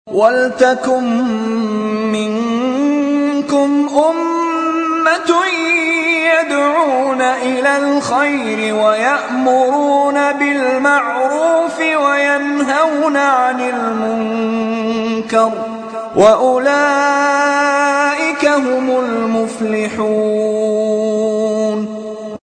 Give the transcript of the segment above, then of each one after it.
وَلْتَكُن مِّنكُمْ أُمَّةٌ يَدْعُونَ إِلَى الْخَيْرِ وَيَأْمُرُونَ بِالْمَعْرُوفِ وَيَنْهَوْنَ عَنِ الْمُنكَرِ ۚ وَأُولَٰئِكَ هُمُ الْمُفْلِحُونَ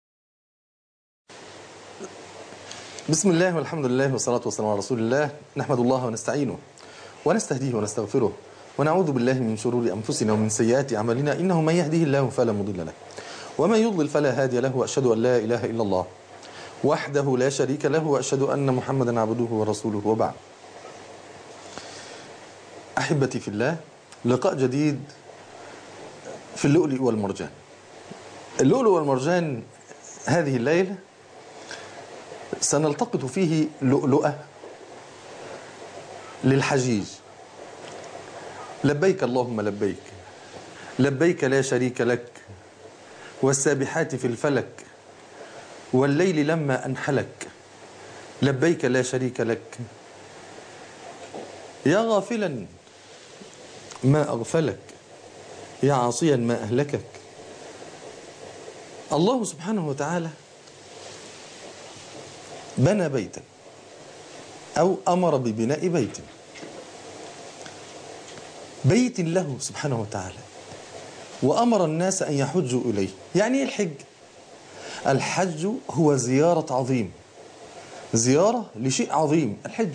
بسم الله والحمد لله والصلاة والسلام على رسول الله نحمد الله ونستعينه ونستهديه ونستغفره ونعوذ بالله من شرور أنفسنا ومن سيئات أعمالنا إنه من يهده الله فلا مضل له ومن يضلل فلا هادي له وأشهد أن لا إله إلا الله وحده لا شريك له وأشهد أن محمدا عبده ورسوله وبعد أحبتي في الله لقاء جديد في اللؤلؤ والمرجان اللؤلؤ والمرجان هذه الليلة سنلتقط فيه لؤلؤة للحجيج لبيك اللهم لبيك لبيك لا شريك لك والسابحات في الفلك والليل لما أنحلك لبيك لا شريك لك يا غافلا ما أغفلك يا عاصيا ما أهلكك الله سبحانه وتعالى بنى بيتا أو أمر ببناء بيت بيت له سبحانه وتعالى وأمر الناس أن يحجوا إليه يعني إيه الحج الحج هو زيارة عظيم زيارة لشيء عظيم الحج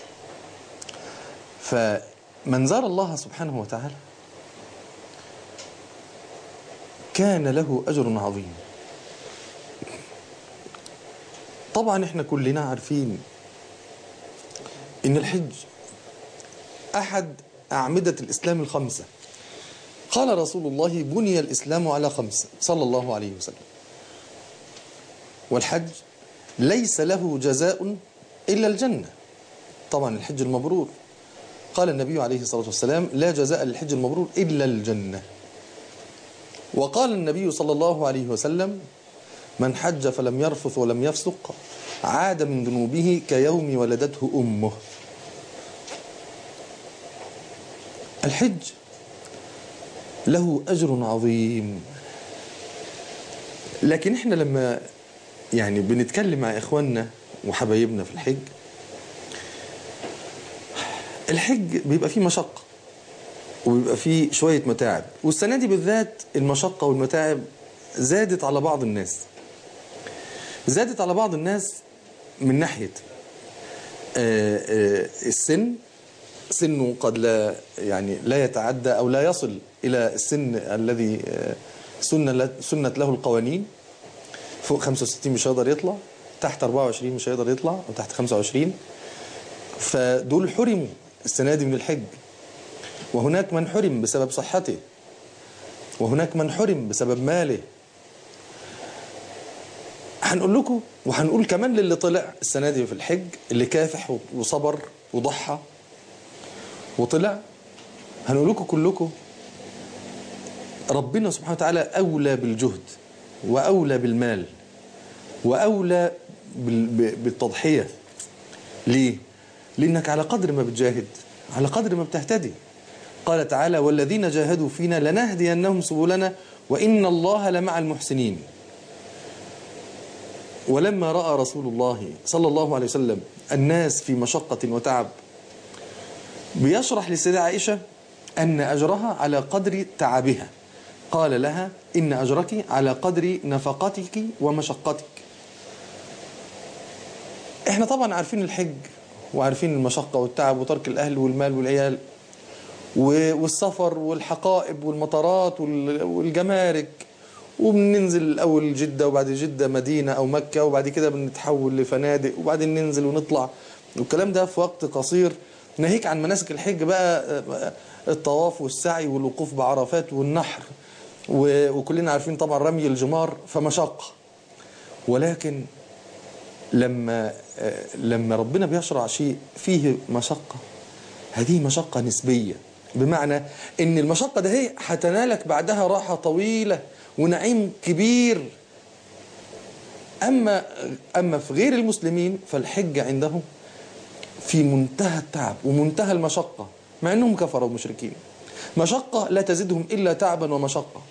فمن زار الله سبحانه وتعالى كان له أجر عظيم طبعا احنا كلنا عارفين ان الحج احد اعمدة الاسلام الخمسة قال رسول الله بني الاسلام على خمسة صلى الله عليه وسلم والحج ليس له جزاء الا الجنة طبعا الحج المبرور قال النبي عليه الصلاة والسلام لا جزاء للحج المبرور الا الجنة وقال النبي صلى الله عليه وسلم من حج فلم يرفث ولم يفسق عاد من ذنوبه كيوم ولدته أمه الحج له أجر عظيم لكن احنا لما يعني بنتكلم مع إخواننا وحبايبنا في الحج الحج بيبقى فيه مشقة وبيبقى فيه شوية متاعب والسنة دي بالذات المشقة والمتاعب زادت على بعض الناس زادت على بعض الناس من ناحية السن سنه قد لا يعني لا يتعدى أو لا يصل إلى السن الذي سنة سنت له القوانين فوق 65 مش هيقدر يطلع تحت 24 مش هيقدر يطلع أو تحت 25 فدول حرموا السنة دي من الحج وهناك من حرم بسبب صحته وهناك من حرم بسبب ماله هنقول لكم وهنقول كمان للي طلع السنة دي في الحج اللي كافح وصبر وضحى وطلع هنقول لكم كلكم ربنا سبحانه وتعالى أولى بالجهد وأولى بالمال وأولى بالتضحية ليه؟ لأنك على قدر ما بتجاهد على قدر ما بتهتدي قال تعالى والذين جاهدوا فينا لنهدينهم سبلنا وإن الله لمع المحسنين ولما رأى رسول الله صلى الله عليه وسلم الناس في مشقة وتعب بيشرح للسيدة عائشة أن أجرها على قدر تعبها قال لها إن أجرك على قدر نفقتك ومشقتك احنا طبعا عارفين الحج وعارفين المشقة والتعب وترك الأهل والمال والعيال والسفر والحقائب والمطارات والجمارك وبننزل الأول جدة وبعد جدة مدينة أو مكة وبعد كده بنتحول لفنادق وبعدين ننزل ونطلع والكلام ده في وقت قصير ناهيك عن مناسك الحج بقى الطواف والسعي والوقوف بعرفات والنحر وكلنا عارفين طبعا رمي الجمار فمشقة ولكن لما لما ربنا بيشرع شيء فيه مشقة هذه مشقة نسبية بمعنى ان المشقة ده هي هتنالك بعدها راحة طويلة ونعيم كبير أما أما في غير المسلمين فالحج عندهم في منتهى التعب ومنتهى المشقة مع انهم كفروا ومشركين مشقة لا تزيدهم إلا تعبا ومشقة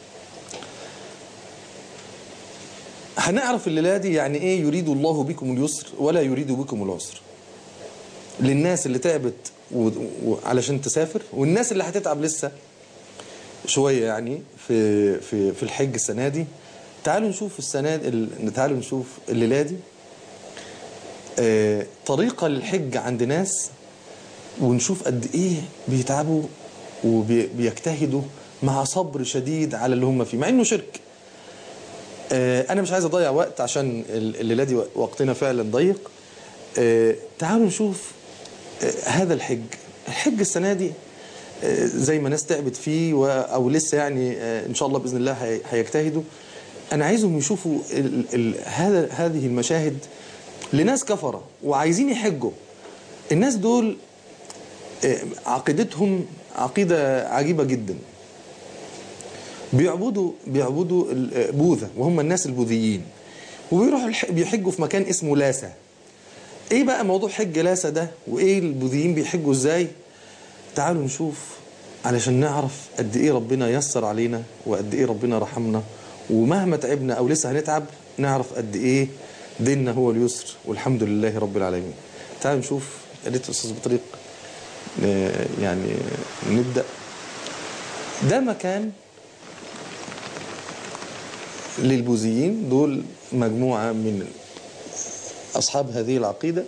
هنعرف الليلة دي يعني ايه يريد الله بكم اليسر ولا يريد بكم العسر للناس اللي تعبت و... و... علشان تسافر والناس اللي هتتعب لسه شوية يعني في في في الحج السنة دي تعالوا نشوف السنة ال... تعالوا نشوف الليلة دي آه... طريقة للحج عند ناس ونشوف قد ايه بيتعبوا وبيجتهدوا مع صبر شديد على اللي هم فيه مع انه شرك آه انا مش عايز اضيع وقت عشان الليله دي وقتنا فعلا ضيق آه تعالوا نشوف آه هذا الحج الحج السنه دي زي ما ناس تعبت فيه او لسه يعني ان شاء الله باذن الله هيجتهدوا انا عايزهم يشوفوا ال ال هذا هذه المشاهد لناس كفره وعايزين يحجوا الناس دول عقيدتهم عقيدة عجيبة جدا بيعبدوا بيعبدوا بوذا وهم الناس البوذيين وبيروحوا بيحجوا في مكان اسمه لاسا ايه بقى موضوع حج لاسا ده وايه البوذيين بيحجوا ازاي تعالوا نشوف علشان نعرف قد ايه ربنا يسر علينا وقد ايه ربنا رحمنا ومهما تعبنا او لسه هنتعب نعرف قد ايه ديننا هو اليسر والحمد لله رب العالمين تعالوا نشوف يا ريت استاذ بطريق يعني نبدأ ده مكان للبوذيين دول مجموعة من أصحاب هذه العقيدة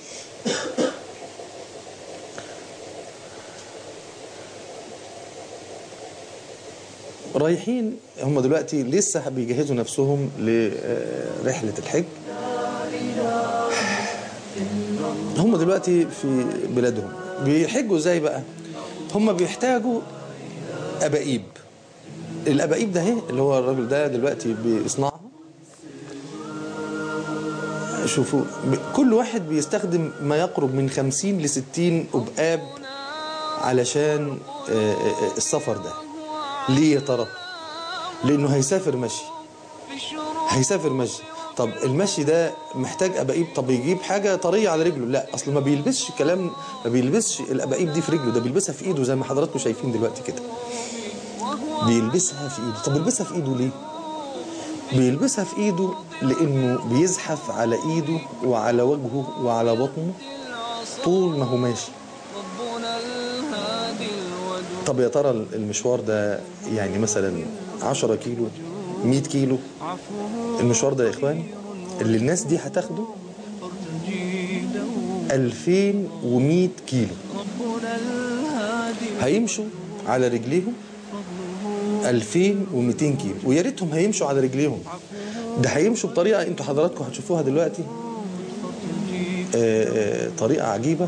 رايحين هم دلوقتي لسه بيجهزوا نفسهم لرحلة الحج هم دلوقتي في بلادهم بيحجوا ازاي بقى هم بيحتاجوا أبائيب الأبائيب ده اهي اللي هو الراجل ده دلوقتي بيصنعها شوفوا كل واحد بيستخدم ما يقرب من 50 ل 60 أبقاب علشان السفر ده ليه يا ترى لأنه هيسافر مشي هيسافر مشي طب المشي ده محتاج أبائيب طب يجيب حاجة طرية على رجله لا أصل ما بيلبسش كلام ما بيلبسش الأبائيب دي في رجله ده بيلبسها في إيده زي ما حضراتكم شايفين دلوقتي كده بيلبسها في إيده طب بيلبسها في إيده ليه بيلبسها في إيده لأنه بيزحف على إيده وعلى وجهه وعلى بطنه طول ما هو ماشي طب يا ترى المشوار ده يعني مثلا 10 كيلو 100 كيلو المشوار ده يا اخواني اللي الناس دي هتاخده 2100 كيلو هيمشوا على رجليهم 2200 كيلو ويا ريتهم هيمشوا على رجليهم ده هيمشوا بطريقه انتوا حضراتكم هتشوفوها دلوقتي آآ آآ طريقه عجيبه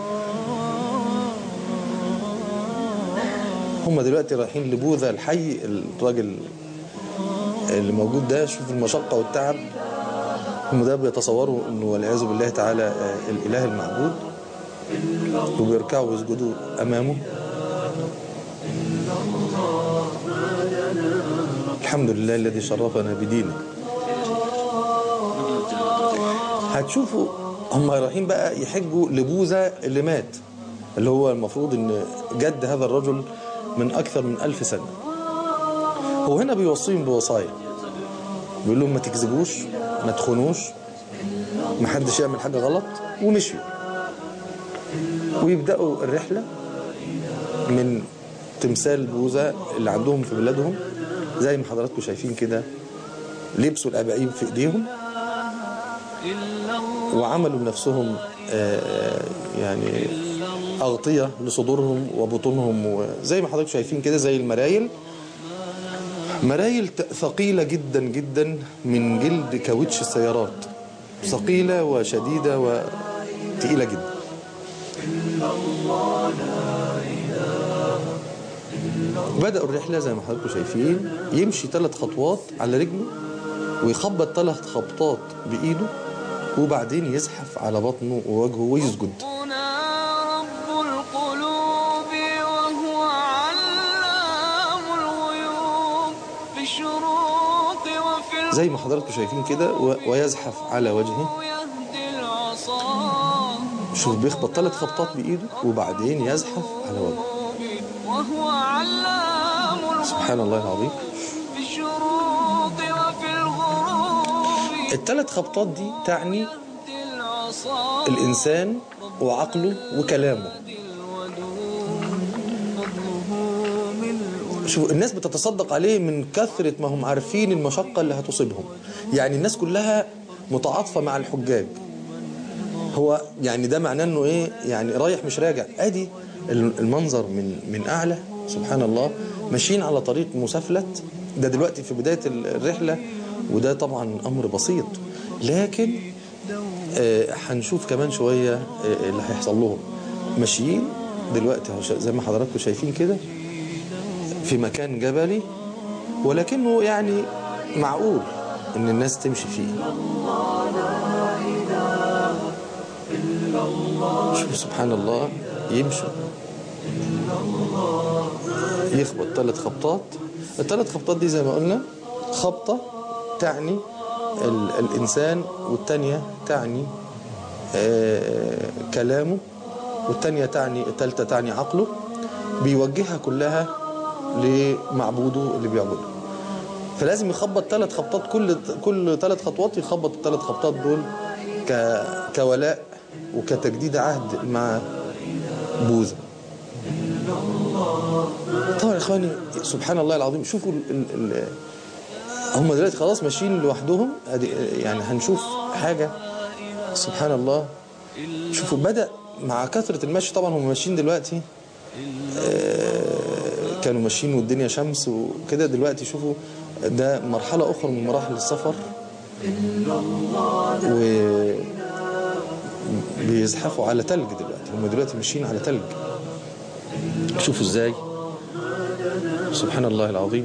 هم دلوقتي رايحين لبوذا الحي الراجل اللي موجود ده شوف المشقة والتعب هم ده بيتصوروا انه والعياذ بالله تعالى الاله المعبود وبيركعوا ويسجدوا امامه الحمد لله الذي شرفنا بدينه هتشوفوا هم رايحين بقى يحجوا لبوذا اللي مات اللي هو المفروض ان جد هذا الرجل من اكثر من ألف سنة هو هنا بيوصيهم بوصايا بيقول لهم ما تكذبوش ما تخونوش ما حدش يعمل حاجة غلط ومشيوا ويبدأوا الرحلة من تمثال بوذا اللي عندهم في بلادهم زي ما حضراتكم شايفين كده لبسوا الأبائيب في ايديهم وعملوا بنفسهم يعني أغطية لصدورهم وبطونهم وزي ما حضراتكم شايفين كده زي المرايل مرايل ثقيلة جدا جدا من جلد كاوتش السيارات ثقيلة وشديدة وتقيلة جدا بدأوا الرحلة زي ما حضراتكم شايفين يمشي ثلاث خطوات على رجله ويخبط ثلاث خبطات بإيده وبعدين يزحف على بطنه ووجهه ويسجد زي ما حضراتكم شايفين كده ويزحف على وجهه شوف بيخبط ثلاث خبطات بايده وبعدين يزحف على وجهه وهو علام الغيوب سبحان الله العظيم في الشروق وفي الغروب الثلاث خبطات دي تعني العصا الانسان وعقله وكلامه فضله ملء شوف الناس بتتصدق عليه من كثرة ما هم عارفين المشقة اللي هتصيبهم يعني الناس كلها متعاطفة مع الحجاج هو يعني ده معناه انه ايه يعني رايح مش راجع ادي المنظر من من اعلى سبحان الله ماشيين على طريق مسافلت ده دلوقتي في بداية الرحلة وده طبعا امر بسيط لكن آه، هنشوف كمان شوية آه، اللي هيحصل لهم ماشيين دلوقتي أهو شا- زي ما حضراتكم شايفين كده في مكان جبلي ولكنه يعني معقول ان الناس تمشي فيه شوف سبحان الله يمشوا يخبط ثلاث خبطات الثلاث خبطات دي زي ما قلنا خبطة تعني ال الإنسان والتانية تعني آه كلامه والتانية تعني التالتة تعني عقله بيوجهها كلها لمعبوده اللي بيعبده فلازم يخبط ثلاث خبطات كل كل ثلاث خطوات يخبط الثلاث خبطات دول ك كولاء وكتجديد عهد مع بوذا طبعا يا اخواني سبحان الله العظيم شوفوا ال ال ال هم دلوقتي خلاص ماشيين لوحدهم ادي يعني هنشوف حاجه سبحان الله شوفوا بدأ مع كثرة المشي طبعا هم ماشيين دلوقتي آه، كانوا ماشيين والدنيا شمس وكده دلوقتي شوفوا ده مرحلة أخرى من مراحل السفر و بيزحفوا على تلج دلوقتي هم دلوقتي ماشيين على تلج شوفوا ازاي سبحان الله العظيم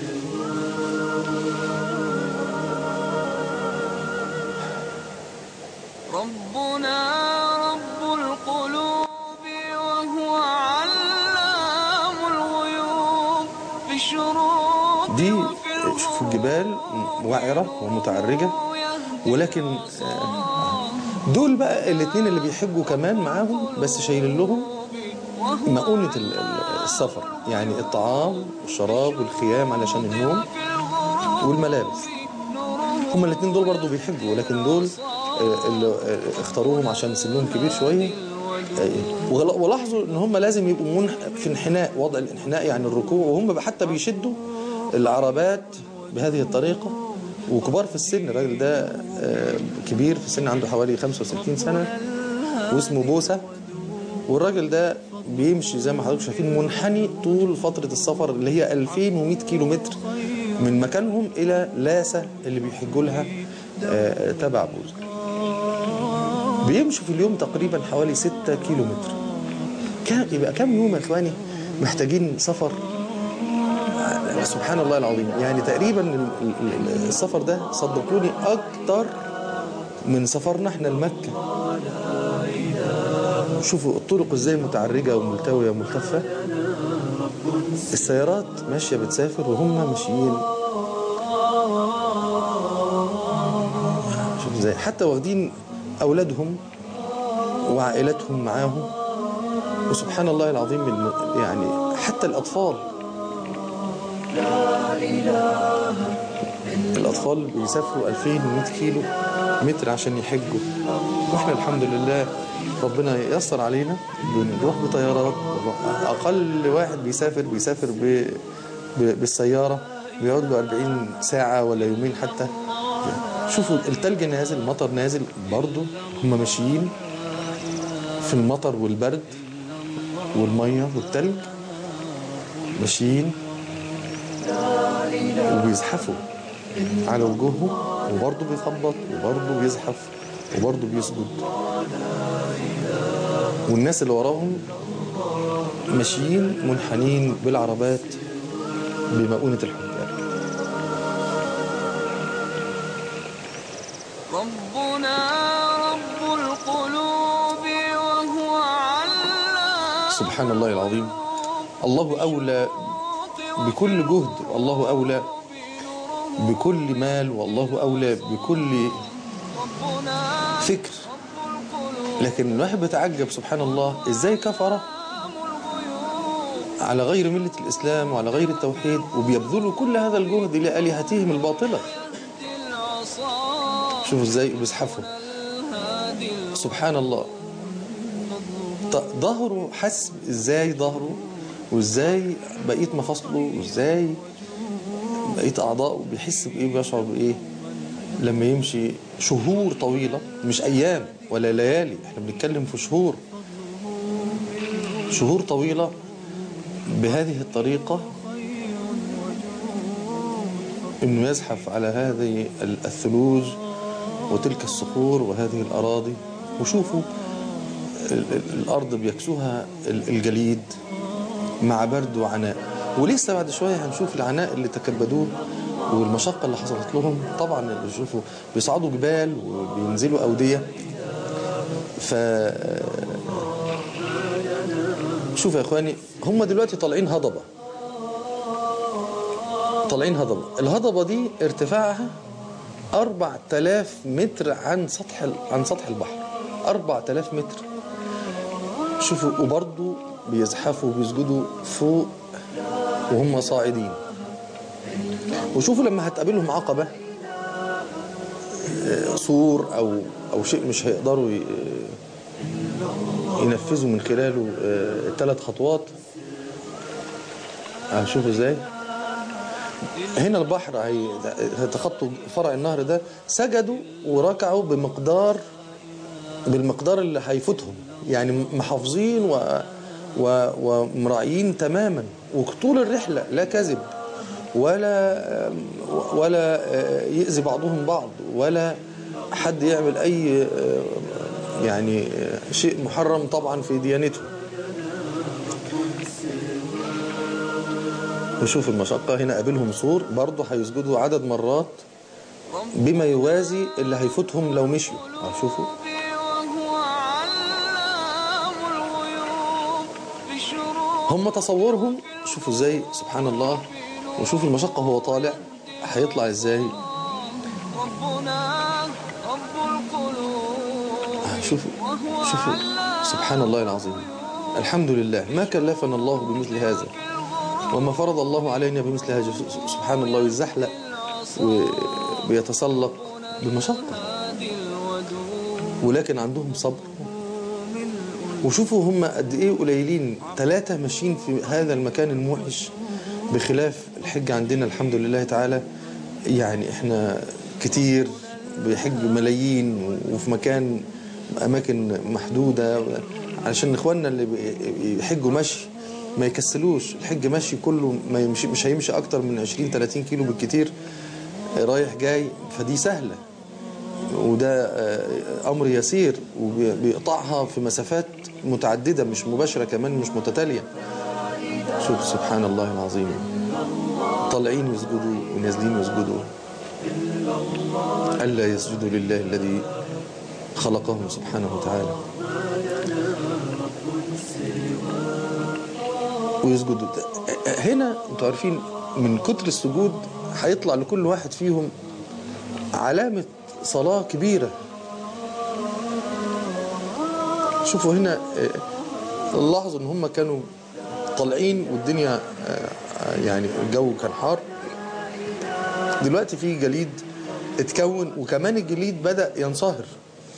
ربنا رب القلوب وهو علام الغيوب في الشروق دي وفي شوفوا الجبال وعرة ومتعرجة ولكن آه، دول بقى الاثنين اللي بيحجوا كمان معاهم بس شايلين لهم وهو مؤونة ال- ال- السفر يعني الطعام والشراب والخيام علشان النوم والملابس هما الاثنين دول برضو بيحجوا ولكن دول آه، اللي آه، اختاروهم عشان سنهم كبير شوية آه، وغل- ولاحظوا ان هم لازم يبقوا منح في انحناء وضع الانحناء يعني الركوع وهم حتى بيشدوا العربات بهذه الطريقة وكبار في السن الراجل ده آه، كبير في السن عنده حوالي 65 سنة واسمه بوسة والراجل ده بيمشي زي ما حضراتكم شايفين منحني طول فترة السفر اللي هي 2100 كيلو متر من مكانهم إلى لاسة اللي بيحجوا لها آه، تبع بوزة بيمشوا في اليوم تقريبا حوالي 6 كيلو متر كام يبقى كام يوم يا اخواني محتاجين سفر آه، سبحان الله العظيم يعني تقريبا ال- ال- ال- السفر ده صدقوني اكتر من سفرنا احنا لمكه شوفوا الطرق ازاي متعرجه وملتويه وملتفه السيارات ماشيه بتسافر وهم ماشيين شوف ازاي حتى واخدين اولادهم وعائلتهم معاهم وسبحان الله العظيم الم- يعني حتى الاطفال الأطفال بيسافروا 2100 كيلو متر عشان يحجوا وإحنا الحمد لله ربنا ييسر علينا بنروح بطيارات بنروح- أقل واحد بيسافر بيسافر ب... ب... بالسيارة بيقعد له 40 ساعة ولا يومين حتى شوفوا التلج نازل المطر نازل برضه هم ماشيين في المطر والبرد والمية والتلج ماشيين وبيزحفوا على وجوههم وبرضه بيخبط وبرضه بيزحف وبرضه بيسجد والناس اللي وراهم ماشيين منحنين بالعربات بمؤونة الحجاج ربنا رب القلوب وهو علام سبحان الله العظيم الله أولى بكل جهد الله أولى بكل مال والله أولى بكل ربنا فكر رب القلوب لكن الواحد بيتعجب سبحان الله ازاي كفر على غير ملة الإسلام وعلى غير التوحيد وبيبذلوا كل هذا الجهد لآلهتهم الباطلة العصا شوفوا ازاي بيزحفوا الهادي سبحان الله ط- ظهره حس ازاي ظهره وازاي بقيه مفاصله وازاي بقيه اعضائه بيحس بايه بيشعر بايه لما يمشي شهور طويله مش ايام ولا ليالي احنا بنتكلم في شهور شهور طويله بهذه الطريقه انه يزحف على هذه ال- الثلوج وتلك الصخور وهذه الاراضي وشوفوا ال- ال- الارض بيكسوها ال- الجليد مع برد وعناء ولسه بعد شويه هنشوف العناء اللي تكبدوه والمشقه اللي حصلت لهم طبعا شوفوا بيصعدوا جبال وبينزلوا اوديه ف شوف يا اخواني هم دلوقتي طالعين هضبه طالعين هضبه الهضبه دي ارتفاعها 4000 متر عن سطح ال- عن سطح البحر 4000 متر شوفوا وبرضه بيزحفوا وبيسجدوا فوق وهم صاعدين وشوفوا لما هتقابلهم عقبة آه، سور أو أو شيء مش هيقدروا ي- ينفذوا من خلاله الثلاث خطوات هشوفوا ازاي هنا البحر هي- هيتخطوا فرع النهر ده سجدوا وركعوا بمقدار بالمقدار اللي هيفوتهم يعني محافظين و و ومراعيين تماما وطول الرحله لا كذب ولا ولا يأذي بعضهم بعض ولا حد يعمل اي يعني شيء محرم طبعا في ديانته وشوف المشقة هنا قابلهم سور برضه هيسجدوا عدد مرات بما يوازي اللي هيفوتهم لو مشيوا شوفوا وهو علام الغيوب بشروق هم تصورهم شوفوا ازاي سبحان الله وشوفوا المشقة هو طالع هيطلع ازاي ربنا رب القلوب شوفوا شوفوا سبحان الله العظيم الحمد لله ما كلفنا الله بمثل هذا وما فرض الله علينا بمثل هذا سبحان الله يزحلق وبيتسلق بمشقة هادي الودود ولكن عندهم صبر وشوفوا هم قد ايه قليلين ثلاثة ماشيين في هذا المكان الموحش بخلاف الحج عندنا الحمد لله تعالى يعني احنا كتير بيحج ملايين وفي مكان اماكن محدودة علشان اخواننا اللي بيحجوا مشي ما يكسلوش الحج مشي كله ما يمشي مش هيمشي اكتر من 20 30 كيلو بالكتير رايح جاي فدي سهله وده آه، امر يسير وبيقطعها في مسافات متعدده مش مباشره كمان مش متتاليه شوف سبحان الله العظيم طالعين يسجدوا ونازلين يسجدوا الا يسجدوا لله الذي خلقهم سبحانه وتعالى ويسجدوا هنا انتوا عارفين من كتر السجود هيطلع لكل واحد فيهم علامة صلاة كبيرة شوفوا هنا آه، لاحظوا ان هم كانوا طالعين والدنيا آه، آه، يعني الجو كان حار دلوقتي في جليد اتكون وكمان الجليد بدأ ينصهر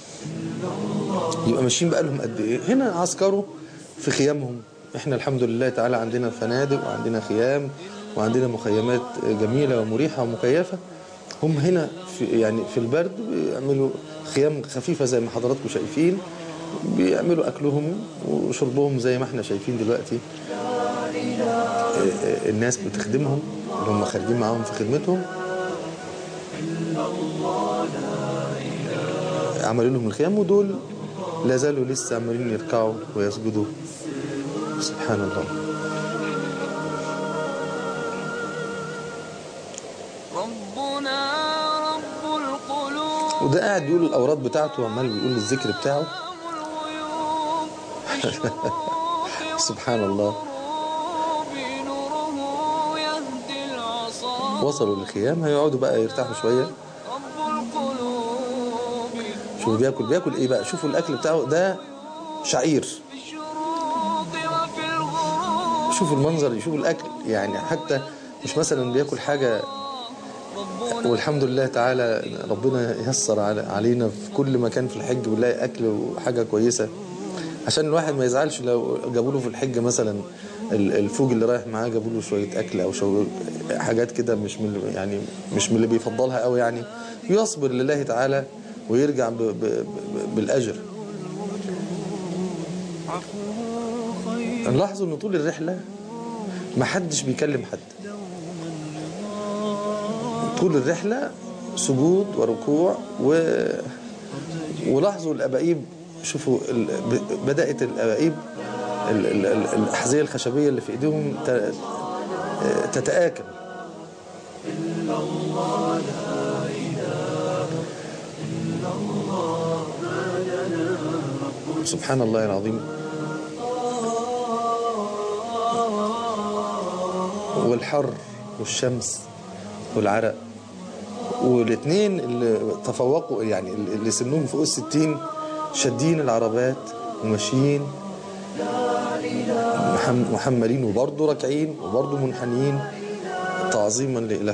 يبقى ماشيين بقالهم قد ايه هنا عسكروا في خيامهم احنا الحمد لله تعالى عندنا فنادق وعندنا خيام وعندنا مخيمات جميلة ومريحة ومكيفة هم هنا في يعني في البرد بيعملوا خيام خفيفة زي ما حضراتكم شايفين بيعملوا أكلهم وشربهم زي ما احنا شايفين دلوقتي الناس بتخدمهم اللي هم خارجين معاهم في خدمتهم عملوا لهم الخيام ودول لا زالوا لسه عمالين يركعوا ويسجدوا سبحان الله ربنا رب القلوب وده قاعد بيقول الأوراد بتاعته وعمال بيقول الذكر بتاعه الغيوب بشروق سبحان الله الغروب نوره يهدي العصا وصلوا للخيام هيقعدوا بقى يرتاحوا شوية رب القلوب شوفوا بياكل بياكل ايه بقى شوفوا الاكل بتاعه ده شعير في الشروق وفي الغروب شوفوا المنظر يشوفوا الاكل يعني حتى مش مثلا بياكل حاجه ربنا والحمد لله تعالى ربنا ييسر على- علينا في كل مكان في الحج بنلاقي اكل وحاجه كويسه عشان الواحد ما يزعلش لو جابوا له في الحج مثلا ال- الفوج اللي رايح معاه جابوا له شويه اكل او شو حاجات كده مش من يعني مش من اللي بيفضلها قوي يعني يصبر لله تعالى ويرجع ب ب ب بالاجر عفوه خير نلاحظوا ان طول الرحله ما حدش بيكلم حد طول الرحله سجود وركوع و ولاحظوا الابائيب شوفوا ال... ب- بدات الابائيب ال... ال... ال- الاحذيه الخشبيه اللي في ايديهم ت... تتآكل سبحان الله العظيم والحر والشمس والعرق والاثنين اللي تفوقوا يعني اللي سنهم فوق الستين شادين العربات وماشيين محم- محملين وبرضه راكعين وبرضه منحنيين تعظيما لإله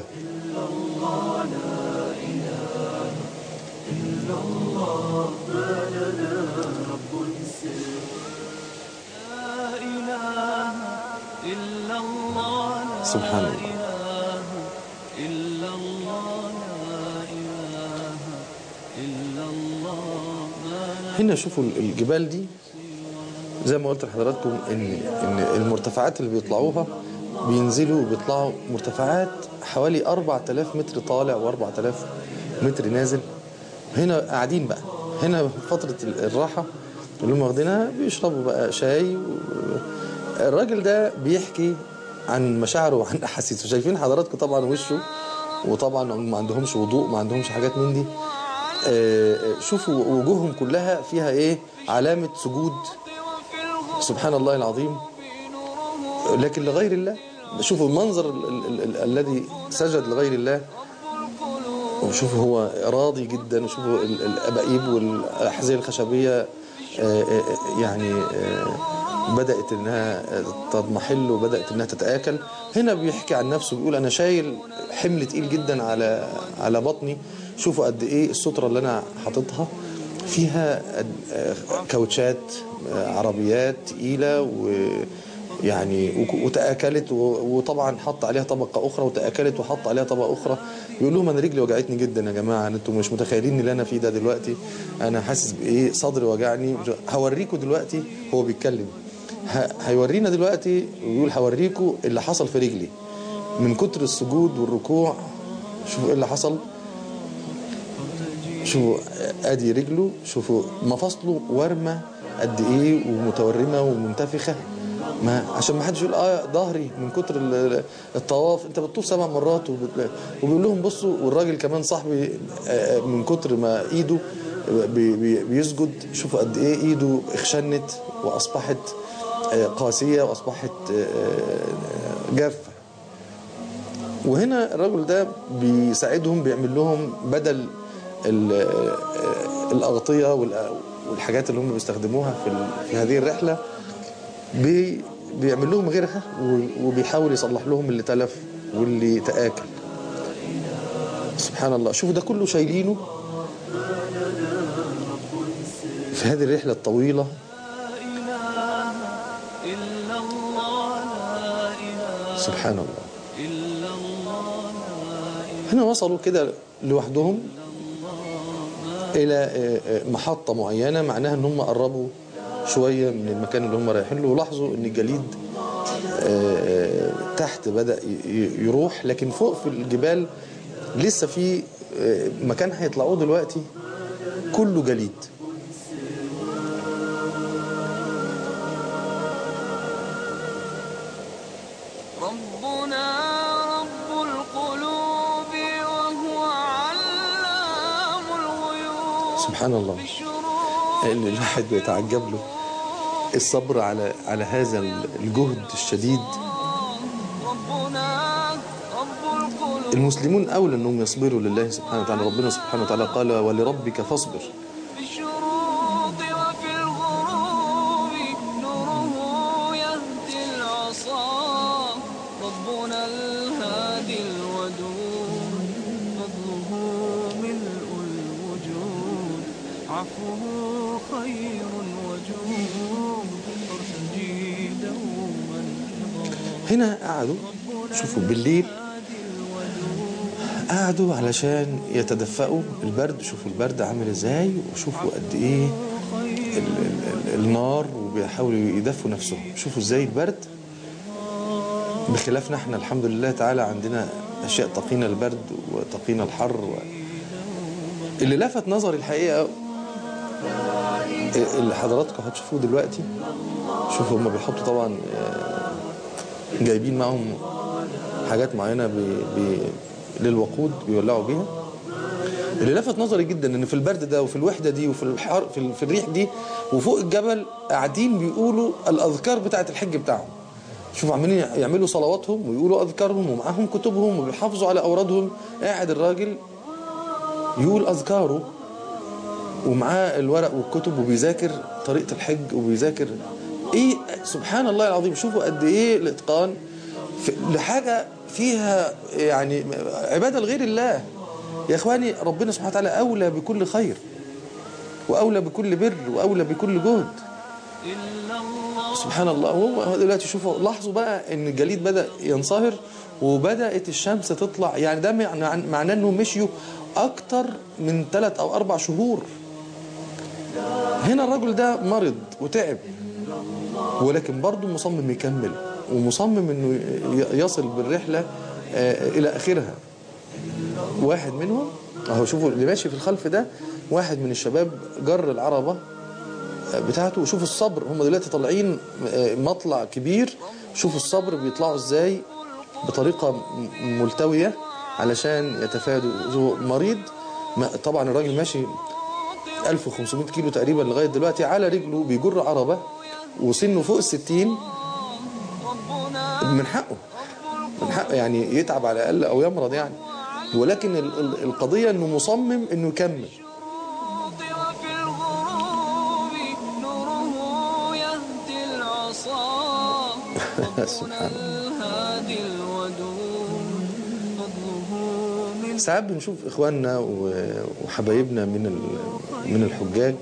لا إله إلا الله لا سبحان الله إله إلا الله لا إله إلا الله ما هنا شوفوا الجبال دي زي ما قلت لحضراتكم ان ان المرتفعات اللي بيطلعوها بينزلوا وبيطلعوا مرتفعات حوالي 4000 متر طالع و4000 متر نازل هنا قاعدين بقى هنا فترة الراحة اللي هم واخدينها بيشربوا بقى شاي و... الراجل ده بيحكي عن مشاعره وعن احاسيسه شايفين حضراتكم طبعا وشه وطبعا ما عندهمش وضوء ما عندهمش حاجات من دي آه، آه، شوفوا وجوههم كلها فيها ايه علامة سجود وفي الغروب سبحان الله العظيم نوره لكن لغير الله شوفوا المنظر ال- ال- ال- الذي سجد لغير الله القلوب وشوفوا هو راضي جدا وشوفوا ال- الأبائيب والأحذية الخشبية آه، آه، يعني آه، بدأت إنها تضمحل وبدأت إنها تتآكل هنا بيحكي عن نفسه بيقول أنا شايل حمل تقيل جدا على على بطني شوفوا قد إيه السترة اللي أنا حاططها فيها قد- آه، كاوتشات آه، عربيات تقيلة و يعني وك- وتآكلت و- وطبعا حط عليها طبقة أخرى وتآكلت وحط عليها طبقة أخرى يقول لهم أنا رجلي وجعتني جدا يا جماعة أنتم مش متخيلين اللي أنا فيه ده دلوقتي أنا حاسس بإيه صدري وجعني هوريكم دلوقتي هو بيتكلم ه- هيورينا دلوقتي ويقول هوريكم اللي حصل في رجلي من كتر السجود والركوع شوفوا إيه اللي حصل شوفوا ادي رجله شوفوا مفاصله ورمه قد ايه ومتورمه ومنتفخه ما عشان ما حدش يقول اه ظهري من كتر ال- الطواف انت بتطوف سبع مرات وبت- وبيقول لهم بصوا والراجل كمان صاحبي آه، من كتر ما ايده بي- بي- بيسجد شوفوا قد ايه ايده اخشنت واصبحت آه، قاسيه واصبحت آه، آه، جافه وهنا الرجل ده بيساعدهم بيعمل لهم بدل ال- الأغطية وال- والحاجات اللي هم بيستخدموها في ال- في هذه الرحلة بي بيعمل لهم غيرها و- وبيحاول يصلح لهم اللي تلف واللي تآكل سبحان الله شوفوا ده كله شايلينه في هذه الرحلة الطويلة إله إلا الله لا إله سبحان الله إلا الله لا إله هنا وصلوا كده لوحدهم إلى آه، آه، محطة معينة معناها إن هم قربوا شوية من المكان اللي هم رايحين له ولاحظوا إن الجليد آه، آه، تحت بدأ ي- ي- يروح لكن فوق في الجبال لسه في آه، مكان هيطلعوه دلوقتي كله جليد ربنا رب القلوب وهو علام الغيوب سبحان الله بالشروق اللي الواحد بيتعجب له الصبر على على هذا الجهد الشديد ربنا رب القلوب المسلمون أولى أنهم يصبروا لله سبحانه وتعالى ربنا سبحانه وتعالى قال ولربك فاصبر ربه خير وجود فارتجي دوما رضا هنا قعدوا شوفوا بالليل قعدوا علشان يتدفئوا البرد شوفوا البرد عامل ازاي وشوفوا قد ايه ال ال ال النار وبيحاولوا يدفوا نفسهم شوفوا ازاي البرد بخلافنا احنا الحمد لله تعالى عندنا اشياء تقينا البرد وتقينا الحر و... اللي لفت نظري الحقيقه اللي حضراتكم هتشوفوه دلوقتي شوفوا هم بيحطوا طبعا آه، جايبين معاهم حاجات معينه بي بي للوقود بيولعوا بيها اللي لفت نظري جدا ان في البرد ده وفي الوحده دي وفي الحر في, ال- في الريح دي وفوق الجبل قاعدين بيقولوا الاذكار بتاعه الحج بتاعهم شوفوا عمالين يعملوا صلواتهم ويقولوا اذكارهم ومعاهم كتبهم وبيحافظوا على اورادهم قاعد الراجل يقول اذكاره ومعاه الورق والكتب وبيذاكر طريقة الحج وبيذاكر ايه سبحان الله العظيم شوفوا قد ايه الاتقان في لحاجة فيها يعني عبادة لغير الله يا اخواني ربنا سبحانه وتعالى اولى بكل خير واولى بكل بر واولى بكل جهد إلا الله سبحان الله وهو دلوقتي شوفوا لاحظوا بقى ان الجليد بدأ ينصهر وبدأت الشمس تطلع يعني ده معنى- معناه انهم مشيوا اكتر من ثلاث او اربع شهور هنا الرجل ده مرض وتعب ولكن برضه مصمم يكمل ومصمم انه ي- يصل بالرحلة آه، الى اخرها واحد منهم اهو شوفوا اللي ماشي في الخلف ده واحد من الشباب جر العربة بتاعته وشوفوا الصبر هم دلوقتي طالعين آه، مطلع كبير شوفوا الصبر بيطلعوا ازاي بطريقة م- ملتوية علشان يتفادوا ذو مريض ما- طبعا الراجل ماشي 1500 كيلو تقريبا لغاية دلوقتي على رجله بيجر عربة وسنه فوق الستين ربنا من حقه من حقه يعني يتعب على الأقل أو يمرض يعني ولكن ال- ال- القضية أنه مصمم أنه يكمل وفي الغروب نوره يهدي العصا سبحان ربنا الهادي الودود فضله من ساعات بنشوف اخواننا و- وحبايبنا من ال- من الحجاج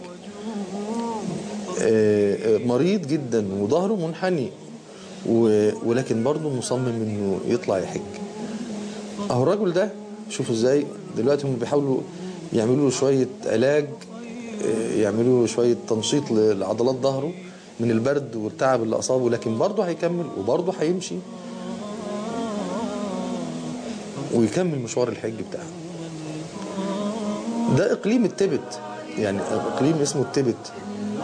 آه، آه، مريض جدا وظهره منحني و- ولكن برضه مصمم انه يطلع يحج اهو الراجل ده شوفوا ازاي دلوقتي هم بيحاولوا يعملوا له شويه علاج آه، يعملوا له شويه تنشيط ل- لعضلات ظهره من البرد والتعب اللي اصابه لكن برضه هيكمل وبرضه هيمشي ويكمل مشوار الحج بتاعه ده اقليم التبت يعني اقليم اسمه التبت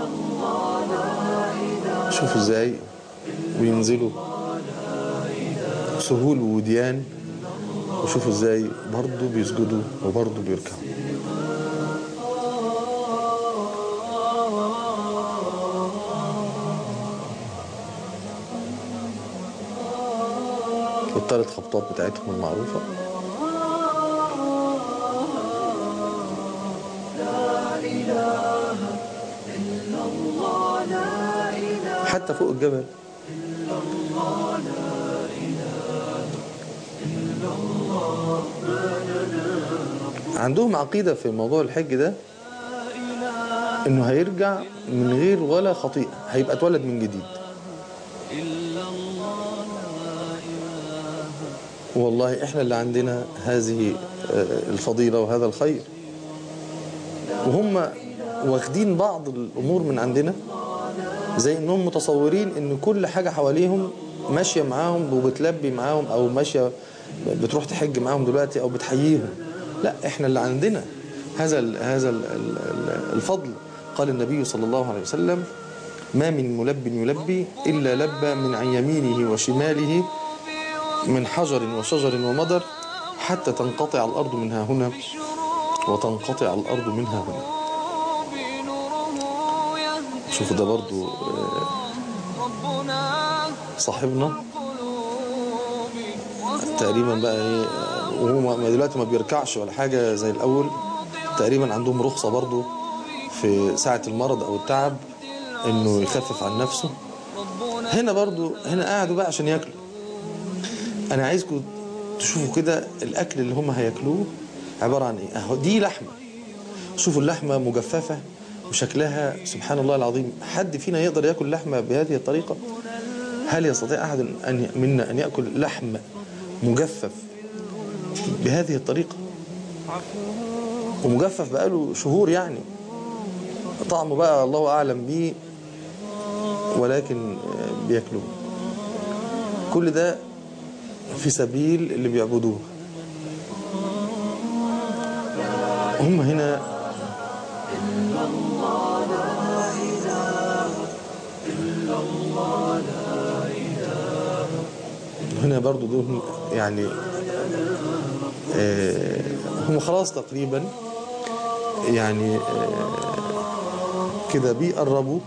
شوفوا ازاي وينزلوا سهول ووديان وشوفوا ازاي برضه بيسجدوا وبرضه بيركعوا والثلاث خبطات بتاعتهم المعروفة حتى فوق الجبل عندهم عقيدة في موضوع الحج ده انه هيرجع من غير ولا خطيئة هيبقى اتولد من جديد إلا الله لا إله والله احنا اللي عندنا هذه آه، الفضيلة وهذا الخير وهم واخدين بعض الامور من عندنا زي انهم متصورين ان كل حاجة حواليهم ماشية معاهم وبتلبي معاهم او ماشية بتروح تحج معاهم دلوقتي او بتحييهم لا احنا اللي عندنا هذا ال هذا ال ال الفضل قال النبي صلى الله عليه وسلم ما من ملب يلبي الا لبى من عن يمينه وشماله من حجر وشجر ومدر حتى تنقطع الأرض منها هنا وتنقطع الأرض منها هنا بنوره يهدي شوفوا ده برضو آه، ربنا صاحبنا قلوب وهو تقريبا بقى ايه آه، وهو ما- دلوقتي ما بيركعش ولا حاجة زي الأول تقريبا عندهم رخصة برضو في ساعة المرض أو التعب إنه يخفف عن نفسه ربنا هنا برضو هنا قعدوا بقى عشان ياكلوا انا عايزكم تشوفوا كده الاكل اللي هم هياكلوه عباره عن ايه اهو دي لحمه شوفوا اللحمه مجففه وشكلها سبحان الله العظيم حد فينا يقدر ياكل لحمه بهذه الطريقه هل يستطيع احد ان منا ان ياكل لحم مجفف بهذه الطريقه ومجفف بقاله شهور يعني طعمه بقى الله اعلم بيه ولكن آه، بياكلوه كل ده في سبيل اللي بيعبدوه هم هنا هنا برضو دول يعني آه، هم خلاص تقريبا يعني آه، كده بيقربوا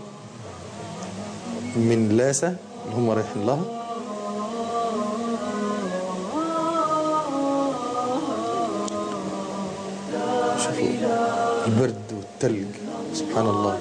من لاسة اللي هم رايحين لها شوفوا البرد والتلج سبحان الله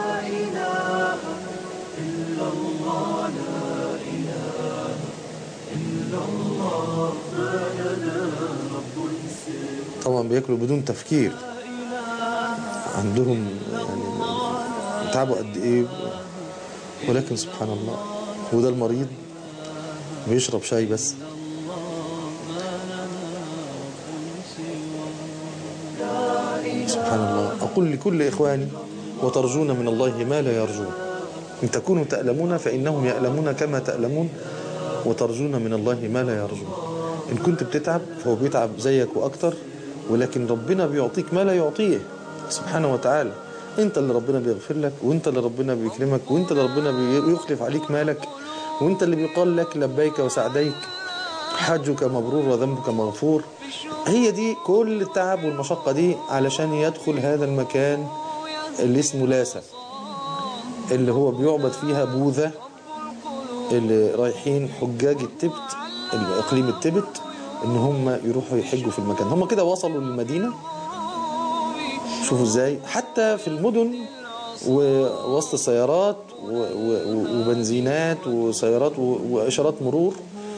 طبعا بياكلوا بدون تفكير عندهم يعني تعبوا قد ايه ولكن سبحان الله وده المريض بيشرب شاي بس سبحان الله أقول لكل إخواني وترجون من الله ما لا يرجون إن تكونوا تألمون فإنهم يألمون كما تألمون وترجون من الله ما لا يرجون إن كنت بتتعب فهو بيتعب زيك وأكتر ولكن ربنا بيعطيك ما لا يعطيه سبحانه وتعالى انت اللي ربنا بيغفر لك وانت اللي ربنا بيكرمك وانت اللي ربنا بيخلف عليك مالك وانت اللي بيقال لك لبيك وسعديك حجك مبرور وذنبك مغفور هي دي كل التعب والمشقة دي علشان يدخل هذا المكان اللي اسمه لاسا اللي هو بيعبد فيها بوذا اللي رايحين حجاج التبت اقليم التبت ان هم يروحوا يحجوا في المكان هم كده وصلوا للمدينه شوفوا ازاي حتى في المدن ووسط سيارات و- و- وبنزينات وسيارات و- واشارات مرور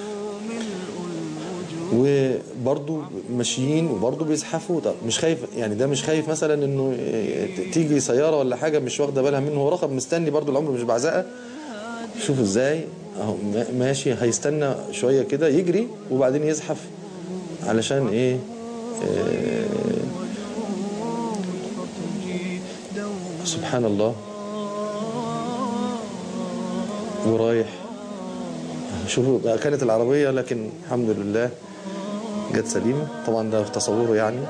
وبرضه ماشيين وبرضه بيزحفوا طب مش خايف يعني ده مش خايف مثلا انه تيجي سياره ولا حاجه مش واخده بالها منه هو رقم مستني برضه العمر مش بعزقه شوفوا ازاي اهو ما- ماشي هيستنى شويه كده يجري وبعدين يزحف علشان ايه آه سبحان الله ورايح شوفوا بقى كانت العربية لكن الحمد لله جت سليمة طبعا ده في تصوره يعني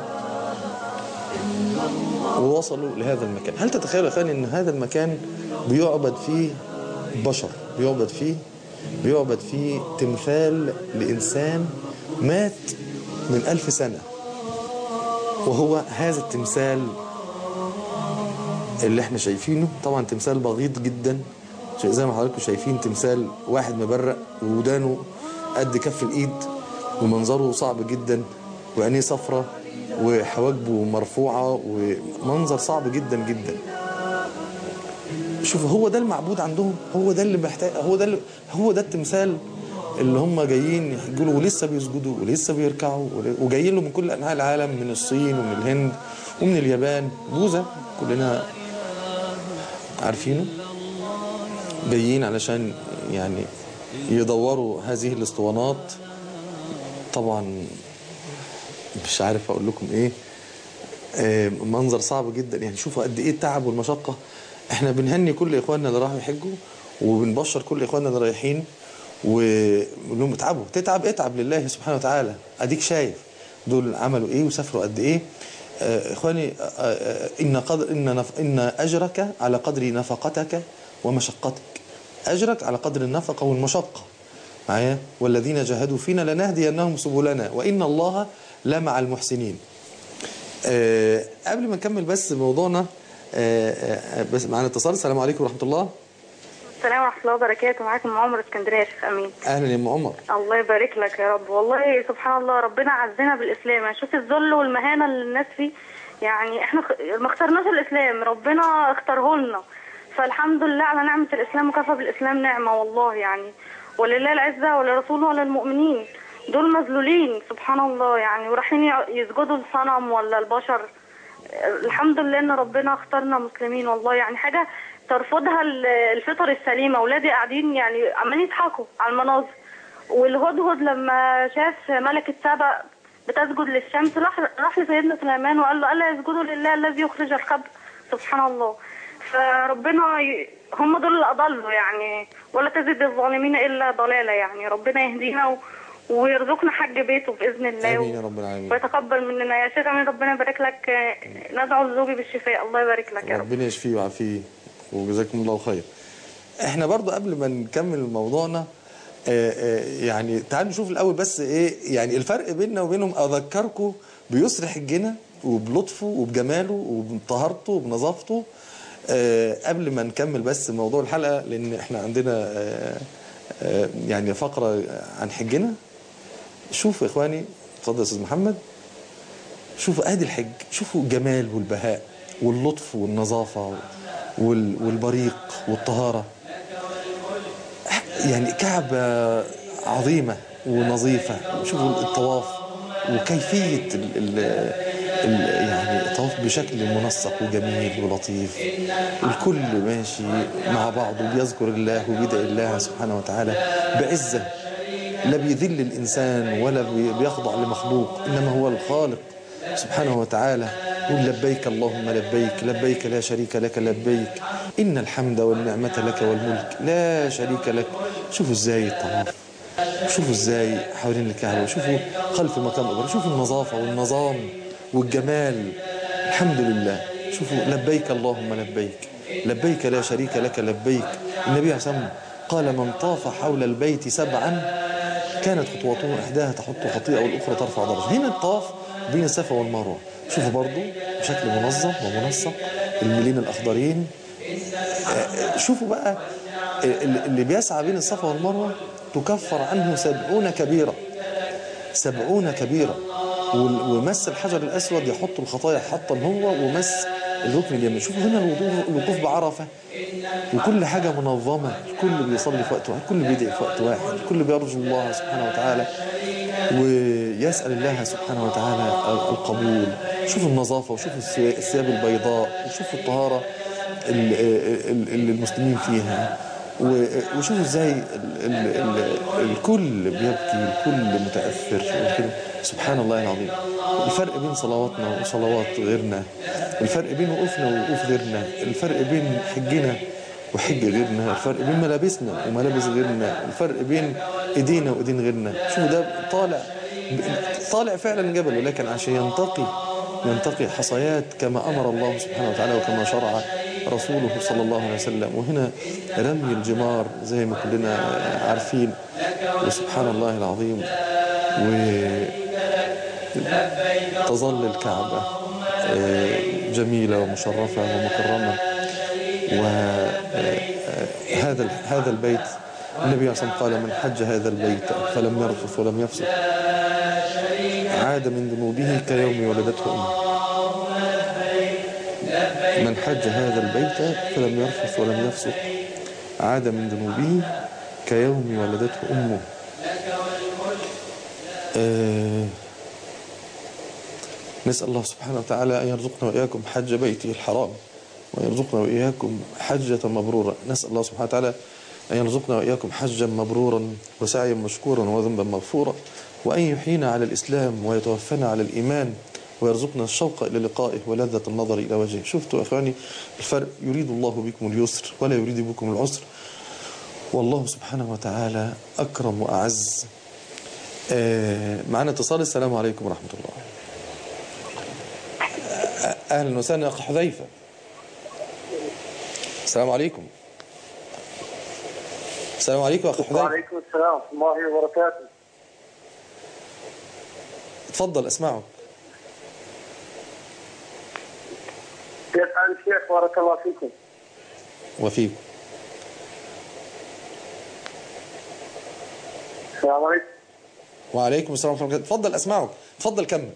ووصلوا لهذا المكان هل تتخيل يا اخواني ان هذا المكان بيعبد فيه بشر بيعبد فيه بيعبد فيه تمثال لإنسان مات من ألف سنة وهو هذا التمثال اللي احنا شايفينه طبعا تمثال بغيض جدا زي ما حضراتكم شايفين تمثال واحد مبرق وودانه قد كف الايد ومنظره صعب جدا وعينيه صفرة وحواجبه مرفوعة ومنظر صعب جدا جدا شوف هو ده المعبود عندهم هو ده اللي محتاج هو ده اللي هو ده التمثال اللي هم جايين يحجوا له ولسه بيسجدوا ولسه بيركعوا ول- وجايين له من كل انحاء العالم من الصين ومن الهند ومن اليابان بوذا كلنا عارفينه جايين علشان يعني يدوروا هذه الاسطوانات طبعا مش عارف اقول لكم ايه آه، منظر صعب جدا يعني شوفوا قد ايه التعب والمشقه احنا بنهني كل اخواننا اللي راحوا يحجوا وبنبشر كل اخواننا اللي رايحين ونقول لهم اتعبوا تتعب اتعب لله سبحانه وتعالى اديك شايف دول عملوا ايه وسافروا قد ايه آه، اخواني آه، آه، ان قدر ان نف ان اجرك على قدر نفقتك ومشقتك اجرك على قدر النفقه والمشقه معايا والذين جاهدوا فينا لنهدينهم سبلنا وان الله لمع المحسنين آه، قبل ما نكمل بس موضوعنا آه، آه، بس معانا اتصال السلام عليكم ورحمه الله السلام ورحمة الله وبركاته معاكم عمر اسكندرية يا شيخ أمين اهلا يا ام عمر الله يبارك لك يا رب والله سبحان الله ربنا عزنا بالإسلام يعني شوف الذل والمهانة اللي الناس فيه يعني احنا خ- ما اخترناش الإسلام ربنا اختاره لنا فالحمد لله على نعمة الإسلام وكفى بالإسلام نعمة والله يعني ولله العزة ولرسوله وللمؤمنين دول مذلولين سبحان الله يعني ورايحين يع- يسجدوا لصنم ولا البشر الحمد لله ان ربنا اختارنا مسلمين والله يعني حاجه ترفضها ال- الفطر السليمه اولادي قاعدين يعني عمالين يضحكوا على المناظر والهدهد لما شاف ملكه سبأ بتسجد للشمس راح راح لسيدنا سليمان وقال له الا يسجدوا لله الذي يخرج الخبء سبحان الله فربنا ي... هم دول اللي اضلوا يعني ولا تزد الظالمين الا ضلالا يعني ربنا يهدينا و... ويرزقنا حج بيته باذن الله امين يا رب العالمين ويتقبل مننا يا شيخ امين ربنا يبارك لك آه، ندعو لزوجي بالشفاء الله يبارك لك يا رب ربنا يشفيه ويعافيه وجزاكم الله خير احنا برضو قبل ما نكمل موضوعنا آه، آه، يعني تعالوا نشوف الاول بس ايه يعني الفرق بيننا وبينهم اذكركم بيسر حجنا وبلطفه وبجماله وبطهارته وبنظافته آه، قبل ما نكمل بس موضوع الحلقه لان احنا عندنا آه، آه، يعني فقره عن حجنا شوفوا يا اخواني اتفضل يا استاذ محمد شوفوا ادي الحج شوفوا الجمال والبهاء واللطف والنظافه وال- والبريق والطهاره يعني كعبه عظيمه ونظيفه شوفوا الطواف وكيفيه ال ال ال يعني الطواف بشكل منسق وجميل ولطيف الكل ماشي مع بعضه بيذكر الله وبيدعي الله سبحانه وتعالى بعزه لا بيذل الإنسان ولا بي- بيخضع لمخلوق إنما هو الخالق سبحانه وتعالى يقول لبيك اللهم لبيك لبيك لا شريك لك لبيك إن الحمد والنعمة لك والملك لا شريك لك شوفوا ازاي الطواف شوفوا ازاي حوالين الكعبة شوفوا خلف مقام إبراهيم شوفوا النظافة والنظام والجمال الحمد لله شوفوا لبيك اللهم لبيك لبيك لا شريك لك لبيك النبي عليه الصلاة والسلام قال من طاف حول البيت سبعا كانت خطوته احداها تحط خطيئه والاخرى ترفع درجه هنا الطواف بين الصفا والمروه شوفوا برضو بشكل منظم ومنسق الميلين الاخضرين آه، شوفوا بقى اللي اللي بيسعى بين الصفا والمروه تكفر عنه سبعون كبيره سبعون كبيرة وال- ومس الحجر الأسود يحط الخطايا حطا هو ومس الركن اليمين شوفوا هنا الوضوء- الوقوف بعرفة وكل حاجة منظمة الكل بيصلي في وقت واحد الكل بيدعي في وقت واحد الكل بيرجو الله سبحانه وتعالى ويسأل الله سبحانه وتعالى القبول شوفوا النظافة وشوفوا الثي- الثياب البيضاء وشوفوا الطهارة ال- ال- اللي المسلمين فيها و- وشوفوا ازاي ال- ال- ال- الكل بيبكي الكل متأثر الكل سبحان الله العظيم الفرق بين صلواتنا وصلوات غيرنا الفرق بين وقوفنا ووقوف غيرنا الفرق بين حجنا وحج غيرنا الفرق بين ملابسنا وملابس غيرنا الفرق بين ايدينا وايدين غيرنا شوفوا ده طالع طالع فعلا جبل ولكن عشان ينتقي ينتقي حصيات كما امر الله سبحانه وتعالى وكما شرع رسوله صلى الله عليه وسلم وهنا رمي الجمار زي ما كلنا عارفين وسبحان الله العظيم وتظل الكعبة آه، جميلة ومشرفة ومكرمة وهذا هذا البيت النبي صلى الله عليه وسلم قال من حج هذا البيت فلم يرفث ولم يفسق عاد من ذنوبه كيوم ولدته امه من حج هذا البيت فلم يرفث ولم يفسق عاد من ذنوبه كيوم ولدته امه آه نسأل الله سبحانه وتعالى أن يرزقنا وإياكم حج بيته الحرام ويرزقنا وإياكم حجة مبرورة نسأل الله سبحانه وتعالى أن يرزقنا وإياكم حجا مبرورا وسعيا مشكورا وذنبا مغفورا وأن يحيينا على الإسلام ويتوفنا على الإيمان ويرزقنا الشوق إلى لقائه ولذة النظر إلى وجهه شفتوا يا أخواني الفرق يريد الله بكم اليسر ولا يريد بكم العسر والله سبحانه وتعالى أكرم وأعز آه، معنا اتصال السلام عليكم ورحمة الله اهلا وسهلا اخ حذيفه السلام عليكم السلام عليكم اخ حذيفه وعليكم السلام ورحمة الله وبركاته تفضل اسمعك كيف حال الشيخ بارك الله فيكم وفيكم السلام عليكم وعليكم السلام ورحمه الله وبركاته تفضل اسمعك تفضل كمل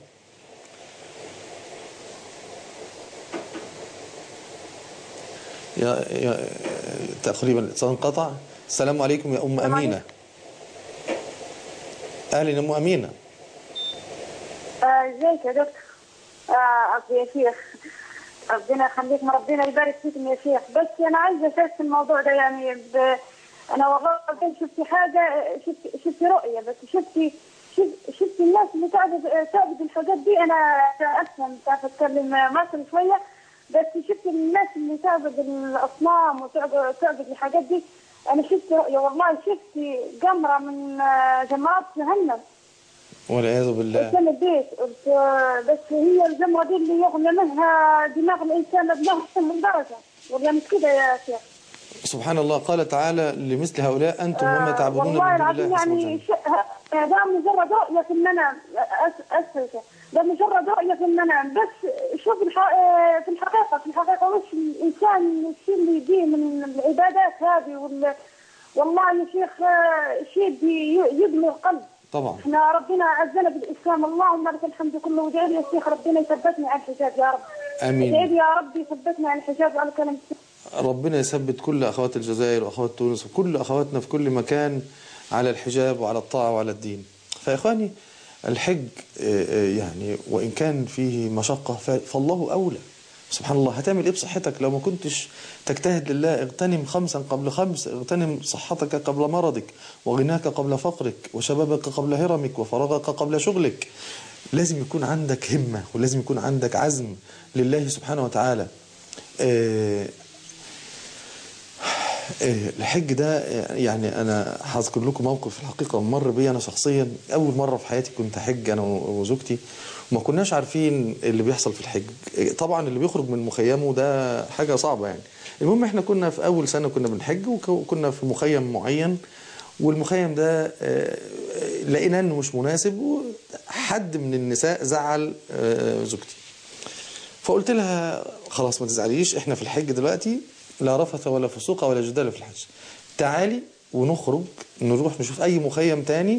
يا يا تقريبا الاتصال انقطع السلام عليكم يا ام امينه اهلا يا ام امينه ازيك يا دكتور آه، قصدي يا شيخ ربنا يخليكم ربنا يبارك فيكم يا شيخ بس انا عايزه اشارك في الموضوع ده يعني ب... انا والله بعدين شفت حاجه شفت شفت رؤيه بس شفت شفت, شفت الناس اللي تعبد تعبد الحاجات دي انا افهم تعرف اتكلم مصري شويه بس شفت الناس اللي تعبد الاصنام وتعبد تعبد الحاجات دي انا شفت رؤيه والله شفت جمره من آه، جمرات جهنم والعياذ بالله قدام البيت قلت آه، بس هي الجمرة دي اللي يغلى منها دماغ الإنسان بنفس من درجة ولا مش كده يا شيخ سبحان الله قال تعالى لمثل هؤلاء أنتم وما آه، تعبدون من والله دون العظيم الله عز يعني وجل ش... ه- ده مجرد رؤية في المنام أس- أسفل ده مجرد رؤية في المنام بس شوف الح... آه، في الحقيقة في الحقيقة وش الإنسان الشيء اللي يجيه من العبادات هذه وال... والله يا شيخ آه، شيء بي- يدمي القلب طبعا احنا ربنا عزنا بالاسلام اللهم لك الحمد كله وادعي لي يا شيخ ربنا يثبتني على الحجاب يا رب آمين. ادعي لي يا رب يثبتني على الحجاب وعلى كلام ربنا يثبت كل أخوات الجزائر وأخوات تونس وكل أخواتنا في كل مكان على الحجاب وعلى الطاعة وعلى الدين فإخواني الحج آه، آه، يعني وإن كان فيه مشقة ف- فالله أولى سبحان الله هتعمل إيه بصحتك لو ما كنتش تجتهد لله اغتنم خمسا قبل خمس اغتنم صحتك قبل مرضك وغناك قبل فقرك وشبابك قبل هرمك وفراغك قبل شغلك لازم يكون عندك همة ولازم يكون عندك عزم لله سبحانه وتعالى آه، إيه، الحج ده يعني انا هذكر لكم موقف في الحقيقه مر بي انا شخصيا اول مره في حياتي كنت احج انا وزوجتي وما كناش عارفين اللي بيحصل في الحج إيه، طبعا اللي بيخرج من مخيمه ده حاجه صعبه يعني المهم احنا كنا في اول سنه كنا بنحج وكنا في مخيم معين والمخيم ده آه، لقينا انه مش مناسب وحد من النساء زعل آه، زوجتي فقلت لها خلاص ما تزعليش احنا في الحج دلوقتي لا رفث ولا فسوق ولا جدال في الحج تعالي ونخرج نروح نشوف اي مخيم تاني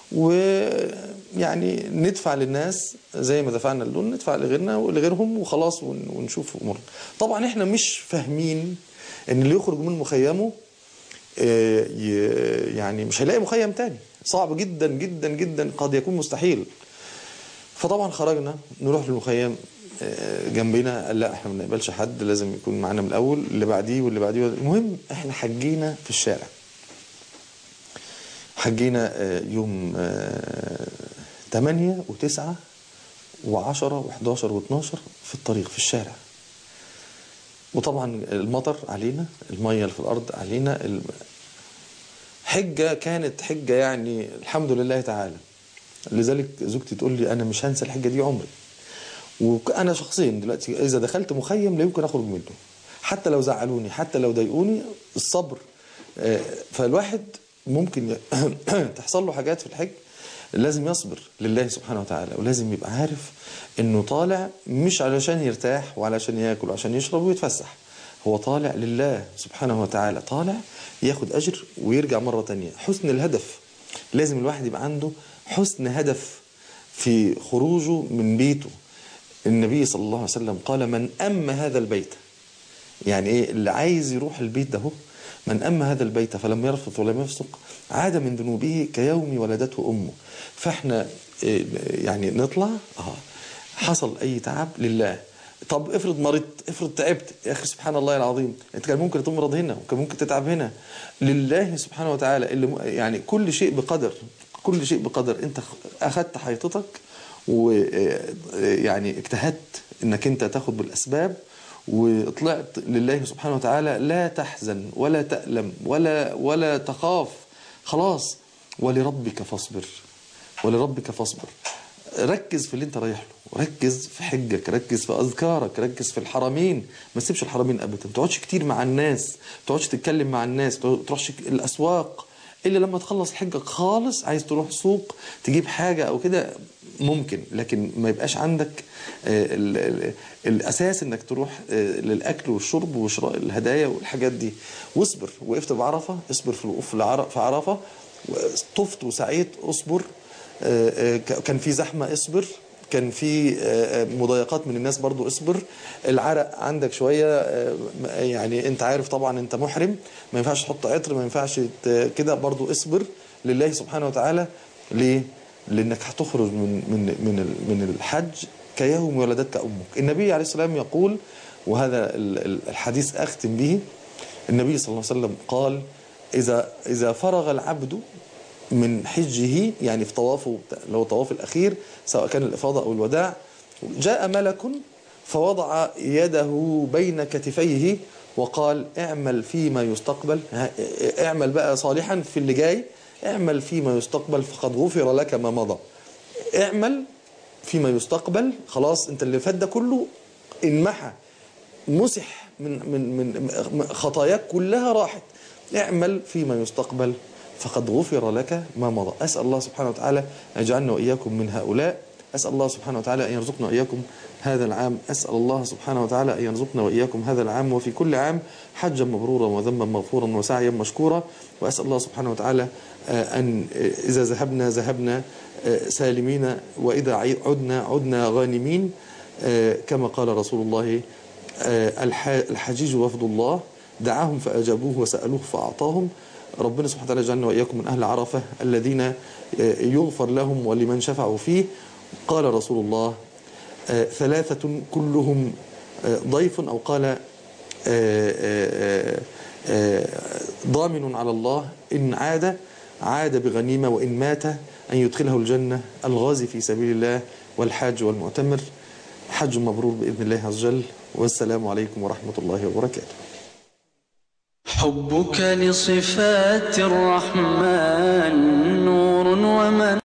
ويعني ندفع للناس زي ما دفعنا لدول ندفع لغيرنا ولغيرهم وخلاص ون- ونشوف امورنا طبعا احنا مش فاهمين ان اللي يخرج من مخيمه آه، ي- يعني مش هيلاقي مخيم تاني صعب جدا جدا جدا قد يكون مستحيل فطبعا خرجنا نروح للمخيم آه، جنبنا قال لا احنا ما بنقبلش حد لازم يكون معانا من الاول اللي بعديه واللي بعديه المهم احنا حجينا في الشارع حجينا آه، يوم 8 و9 و10 و11 و12 في الطريق في الشارع وطبعا المطر علينا الميه اللي في الارض علينا الم- حجه كانت حجه يعني الحمد لله تعالى لذلك زوجتي تقول لي انا مش هنسى الحجه دي عمري وانا شخصيا دلوقتي اذا دخلت مخيم لا يمكن اخرج منه حتى لو زعلوني حتى لو ضايقوني الصبر آه، فالواحد ممكن ي- تحصل له حاجات في الحج لازم يصبر لله سبحانه وتعالى ولازم يبقى عارف انه طالع مش علشان يرتاح وعلشان ياكل وعشان يشرب ويتفسح هو طالع لله سبحانه وتعالى طالع ياخد اجر ويرجع مره تانية حسن الهدف لازم الواحد يبقى عنده حسن هدف في خروجه من بيته النبي صلى الله عليه وسلم قال من أم هذا البيت يعني ايه اللي عايز يروح البيت ده هو من أما هذا البيت فلم يرفث ولم يفسق عاد من ذنوبه كيوم ولدته أمه فاحنا إيه، يعني نطلع اه حصل أي تعب لله طب افرض مرضت افرض تعبت يا أخي سبحان الله العظيم انت كان ممكن تمرض هنا وكان ممكن تتعب هنا لله سبحانه وتعالى اللي م- يعني كل شيء بقدر كل شيء بقدر انت أخذت حيطتك ويعني اجتهدت انك انت تاخد بالاسباب وطلعت لله سبحانه وتعالى لا تحزن ولا تألم ولا ولا تخاف خلاص ولربك فاصبر ولربك فاصبر ركز في اللي انت رايح له ركز في حجك ركز في اذكارك ركز في الحرمين ما تسيبش الحرمين ابدا ما تقعدش كتير مع الناس ما تقعدش تتكلم مع الناس ما تروحش الاسواق الا لما تخلص حجك خالص عايز تروح سوق تجيب حاجه او كده ممكن لكن ما يبقاش عندك آه، ال- ال- الاساس انك تروح آه، للاكل والشرب وشراء الهدايا والحاجات دي واصبر وقفت بعرفه اصبر في الوقوف لعر- في عرفه طفت وسعيت اصبر آه، آه، ك- كان في زحمه اصبر كان في آه، آه، مضايقات من الناس برضو اصبر العرق عندك شويه آه، م- يعني انت عارف طبعا انت محرم ما ينفعش تحط عطر ما ينفعش ت- كده برضو اصبر لله سبحانه وتعالى ليه؟ لانك هتخرج من من من ال- من الحج كيوم ولدتك أمك النبي عليه السلام يقول وهذا ال- ال- الحديث أختم به النبي صلى الله عليه وسلم قال إذا إذا فرغ العبد من حجه يعني في طوافه اللي هو الطواف الأخير سواء كان الإفاضة أو الوداع جاء ملك فوضع يده بين كتفيه وقال اعمل فيما يستقبل ها- اعمل بقى صالحا في اللي جاي اعمل فيما يستقبل فقد غفر لك ما مضى اعمل فيما يستقبل خلاص انت اللي فات ده كله انمحى مسح من من من خطاياك كلها راحت اعمل فيما يستقبل فقد غفر لك ما مضى أسأل الله سبحانه وتعالى أن يجعلنا وإياكم من هؤلاء أسأل الله سبحانه وتعالى أن يرزقنا وإياكم هذا العام أسأل الله سبحانه وتعالى أن يرزقنا وإياكم هذا العام وفي كل عام حجا مبرورا وذنبا مغفورا وسعيا مشكورا وأسأل الله سبحانه وتعالى آه، أن آه، إذا ذهبنا ذهبنا آه، سالمين وإذا عي- عدنا عدنا غانمين آه، كما قال رسول الله آه، الح- الحجيج وفد الله دعاهم فأجابوه وسألوه فأعطاهم ربنا سبحانه وتعالى يجعلنا وإياكم من أهل عرفة الذين آه، يغفر لهم ولمن شفعوا فيه قال رسول الله آه، ثلاثة كلهم آه، ضيف أو قال آه، آه، آه، ضامن على الله إن عاد عاد بغنيمة وإن مات أن يدخله الجنة الغازي في سبيل الله والحاج والمعتمر حج مبرور بإذن الله عز وجل والسلام عليكم ورحمة الله وبركاته حبك لصفات الرحمن نور ومن